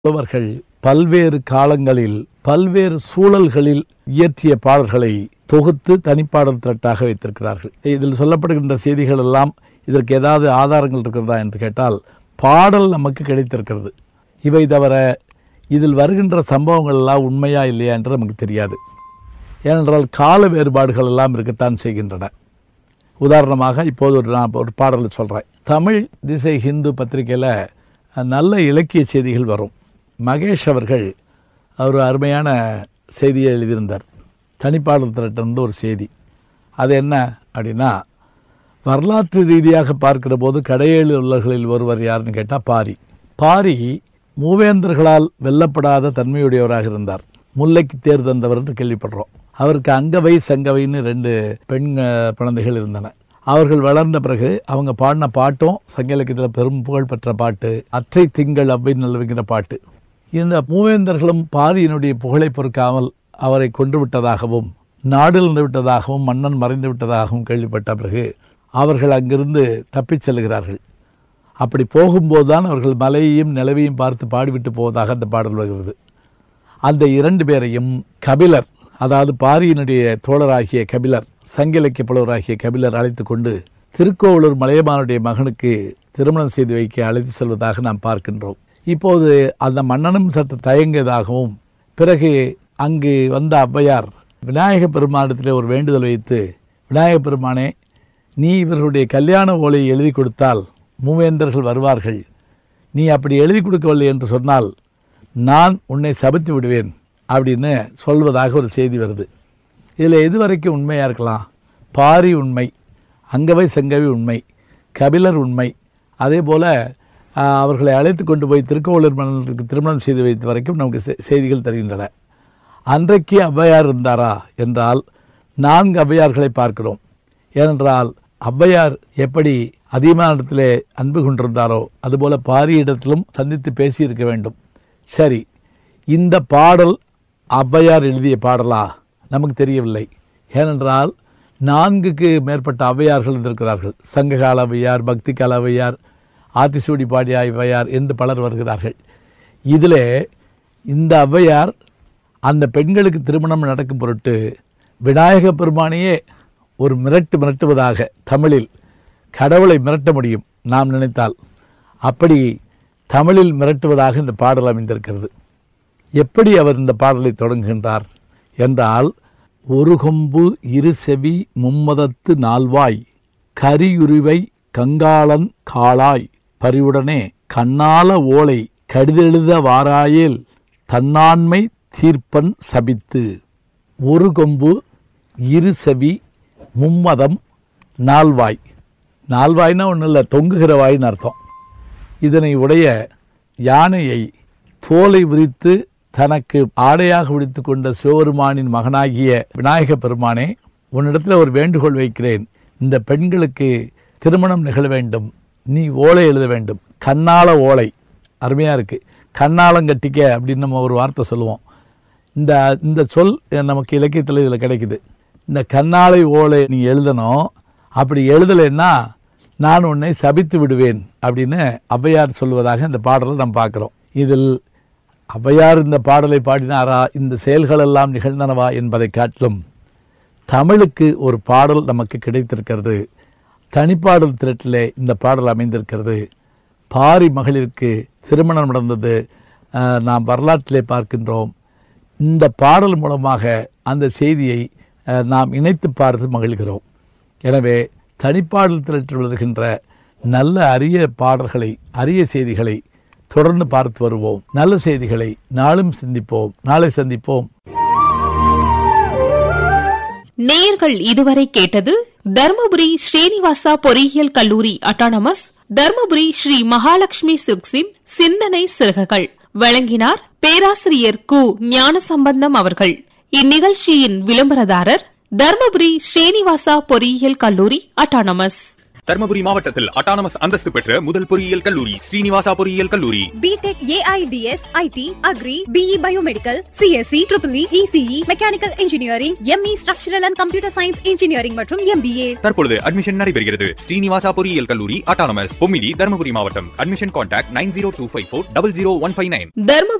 புலவர்கள் பல்வேறு காலங்களில் பல்வேறு சூழல்களில் இயற்றிய பாடல்களை தொகுத்து தனிப்பாடல் திரட்டாக வைத்திருக்கிறார்கள் இதில் சொல்லப்படுகின்ற செய்திகள் எல்லாம் இதற்கு ஏதாவது ஆதாரங்கள் இருக்கிறதா என்று கேட்டால் பாடல் நமக்கு கிடைத்திருக்கிறது இவை தவிர இதில் வருகின்ற சம்பவங்கள் எல்லாம் உண்மையா இல்லையா என்று நமக்கு தெரியாது ஏனென்றால் கால வேறுபாடுகள் எல்லாம் இருக்கத்தான் செய்கின்றன உதாரணமாக இப்போது ஒரு நான் ஒரு பாடல் சொல்கிறேன் தமிழ் திசை ஹிந்து பத்திரிகையில் நல்ல இலக்கிய செய்திகள் வரும் மகேஷ் அவர்கள் ஒரு அருமையான செய்தியை எழுதியிருந்தார் தனிப்பாடல் திரட்டிருந்து ஒரு செய்தி அது என்ன அப்படின்னா வரலாற்று ரீதியாக பார்க்கிற போது கடையேழு உள்ளர்களில் ஒருவர் யாருன்னு கேட்டால் பாரி பாரி மூவேந்தர்களால் வெல்லப்படாத தன்மையுடையவராக இருந்தார் முல்லைக்கு தேர் தந்தவர் என்று கேள்விப்படுறோம் அவருக்கு அங்கவை சங்கவைன்னு ரெண்டு பெண் அஹ், குழந்தைகள் இருந்தன அவர்கள் வளர்ந்த பிறகு அவங்க பாடின பாட்டும் சங்க இலக்கியத்தில் பெரும் புகழ் பெற்ற பாட்டு அற்றை திங்கள் அப்படின்னு நிலவுகிற பாட்டு இந்த மூவேந்தர்களும் பாரியினுடைய புகழை பொறுக்காமல் அவரை கொன்று விட்டதாகவும் நாடிழந்து விட்டதாகவும் மன்னன் மறைந்து விட்டதாகவும் கேள்விப்பட்ட பிறகு அவர்கள் அங்கிருந்து தப்பிச் செல்கிறார்கள் அப்படி போகும்போதுதான் அவர்கள் மலையையும் நிலவையும் பார்த்து பாடிவிட்டு போவதாக அந்த பாடல் வருகிறது அந்த இரண்டு பேரையும் கபிலர் அதாவது பாரியினுடைய தோழராகிய கபிலர் சங்க இலக்கிய புலவராகிய கபிலர் அழைத்து கொண்டு திருக்கோவலூர் மலையமானுடைய மகனுக்கு திருமணம் செய்து வைக்க அழைத்து செல்வதாக நாம் பார்க்கின்றோம் இப்போது அந்த மன்னனும் சற்று தயங்கியதாகவும் பிறகு அங்கு வந்த ஔவையார் விநாயக பெருமானிடத்திலே ஒரு வேண்டுதல் வைத்து விநாயக பெருமானே நீ இவர்களுடைய கல்யாண ஓலையை எழுதி கொடுத்தால் மூவேந்தர்கள் வருவார்கள் நீ அப்படி எழுதி கொடுக்கவில்லை என்று சொன்னால் நான் உன்னை சபித்து விடுவேன் அப்படின்னு சொல்வதாக ஒரு செய்தி வருது இதில் எது வரைக்கும் உண்மையாக இருக்கலாம் பாரி உண்மை அங்கவை செங்கவை உண்மை கபிலர் உண்மை அதே போல் அவர்களை அழைத்து கொண்டு போய் திருக்கோவிலூர் மன்னருக்கு திருமணம் செய்து வைத்த வரைக்கும் நமக்கு செ- செய்திகள் தருகின்றன அன்றைக்கு ஔவையார் இருந்தாரா என்றால் நான்கு ஔவையார்களை பார்க்கிறோம் ஏனென்றால் ஔவையார் எப்படி அதிகமானிடத்திலே அன்பு கொண்டிருந்தாரோ அதுபோல பாரியிடத்திலும் சந்தித்து பேசியிருக்க வேண்டும் சரி இந்த பாடல் ஔவையார் எழுதிய பாடலா நமக்கு தெரியவில்லை ஏனென்றால் நான்குக்கு மேற்பட்ட ஔவையார்கள் இருந்திருக்கிறார்கள் சங்ககால ஔவையார் பக்தி கால ஔவையார் ஆத்திசூடி பாடிய ஔவையார் என்று பலர் வருகிறார்கள் இதிலே இந்த ஔவையார் அந்த பெண்களுக்கு திருமணம் நடக்கும் பொருட்டு விநாயக பெருமானையே ஒரு மிரட்டு மிரட்டுவதாக தமிழில் கடவுளை மிரட்ட முடியும் நாம் நினைத்தால் அப்படி தமிழில் மிரட்டுவதாக இந்த பாடல் அமைந்திருக்கிறது எப்படி அவர் இந்த பாடலை தொடங்குகின்றார் என்றால் ஒரு கொம்பு இரு செவி மும்மதத்து நால்வாய் கரியுருவை கங்காளன் காளாய் பரிவுடனே கண்ணால ஓலை கடிதெழுத வாராயேல் தன்னாண்மை தீர்ப்பன் சபித்து ஒரு கொம்பு இரு செவி மும்மதம் நால்வாய் நால்வாய்னா ஒன்றும் இல்லை தொங்குகிற வாய்ன்னு அர்த்தம் இதனை உடைய யானையை தோலை விரித்து தனக்கு ஆடையாக விடுத்து கொண்ட சிவபெருமானின் மகனாகிய விநாயக பெருமானே உன்னிடத்தில் ஒரு வேண்டுகோள் வைக்கிறேன் இந்த பெண்களுக்கு திருமணம் நிகழ வேண்டும் நீ ஓலை எழுத வேண்டும் கண்ணால ஓலை அருமையாக இருக்கு கண்ணாலங்கட்டிக்க அப்படின்னு நம்ம ஒரு வார்த்தை சொல்லுவோம் இந்த இந்த சொல் நமக்கு இலக்கியத்தில் இதில் கிடைக்குது இந்த கண்ணாலை ஓலை நீ எழுதணும் அப்படி எழுதலைன்னா நான் உன்னை சபித்து விடுவேன் அப்படின்னு ஔவையார் சொல்வதாக இந்த பாடலை நாம் பார்க்குறோம் இதில் ஔவையார் இந்த பாடலை பாடினாரா இந்த செயல்கள் எல்லாம் நிகழ்ந்தனவா என்பதை காட்டிலும் தமிழுக்கு ஒரு பாடல் நமக்கு கிடைத்திருக்கிறது தனிப்பாடல் திரட்டிலே இந்த பாடல் அமைந்திருக்கிறது பாரி மகளிருக்கு திருமணம் நடந்தது அஹ், நாம் வரலாற்றிலே பார்க்கின்றோம் இந்த பாடல் மூலமாக அந்த செய்தியை அஹ், நாம் இணைத்து பார்த்து மகிழ்கிறோம் எனவே தனிப்பாடல் திரட்டில் வருகின்ற நல்ல அரிய பாடல்களை அரிய செய்திகளை தொடர்ந்து பார்த்து வருவோம் நல்ல செய்திகளை நாளும் சிந்திப்போம் நாளை சந்திப்போம் நேயர்கள் இதுவரை கேட்டது தர்மபுரி ஸ்ரீனிவாசா பொறியியல் கல்லூரி அட்டானமஸ் தர்மபுரி ஸ்ரீ மகாலட்சுமி சில்க்ஸின் சிந்தனை சிறகுகள் வழங்கினார் பேராசிரியர் கு ஞானசம்பந்தம் அவர்கள் இந்நிகழ்ச்சியின் விளம்பரதாரர் தர்மபுரி ஸ்ரீனிவாசா பொறியியல் கல்லூரி அட்டானமஸ் தர்மபுரி மாவட்டத்தில் அட்டானமஸ் அந்தஸ்து பெற்ற முதல் பொறியியல் கல்லூரி ஸ்ரீனிவாசா பொறியியல் கல்லூரி BTech AIDS IT agri BE biomedical CSC triple ECE mechanical engineering ME structural and computer science engineering மற்றும் எம்பிஏ தற்பொழுது அட்மிஷன் நடைபெறுகிறது ஸ்ரீனிவாசா பொறியியல் கல்லூரி அட்டானமஸ் பொம்மிடி தர்மபுரி மாவட்டம் admission contact nine zero two five four double zero one five nine Dharmapuri